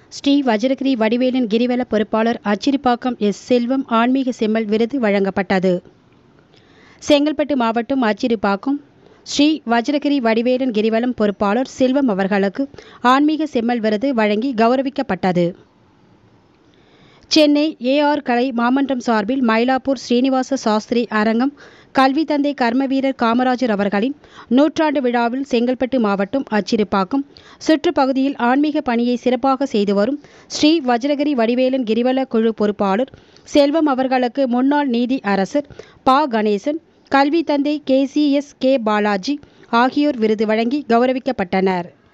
ஸ்ரீ வஜ்ரகிரி வடிவேலன் கிரிவல பொறுப்பாளர் அச்சிறுபாக்கம் எஸ் செல்வம் ஆன்மீக செம்மல் விருது வழங்கப்பட்டது செங்கல்பட்டு மாவட்டம் அச்சிறுபாக்கம் ஸ்ரீ வஜ்ரகிரி வடிவேலன் கிரிவலம் பொறுப்பாளர் செல்வம் அவர்களுக்கு ஆன்மீக செம்மல் விருது வழங்கி கௌரவிக்கப்பட்டது சென்னை ஏஆர் கலை மாமன்றம் சார்பில் மயிலாப்பூர் ஸ்ரீனிவாச சாஸ்திரி அரங்கம் கல்வி தந்தை கர்மவீரர் காமராஜர் அவர்களின் நூற்றாண்டு விழாவில் செங்கல்பட்டு மாவட்டம் அச்சிறுபாக்கம் சுற்றுப்பகுதியில் ஆன்மீக பணியை சிறப்பாக செய்து வரும் ஸ்ரீ வஜ்ரகிரி வடிவேலன் கிரிவல குழு பொறுப்பாளர் செல்வம் அவர்களுக்கு முன்னாள் நீதி அரசர் ப கணேசன் கல்வி தந்தை K C S K Balaji ஆகியோர் விருது வழங்கி கௌரவிக்கப்பட்டனர்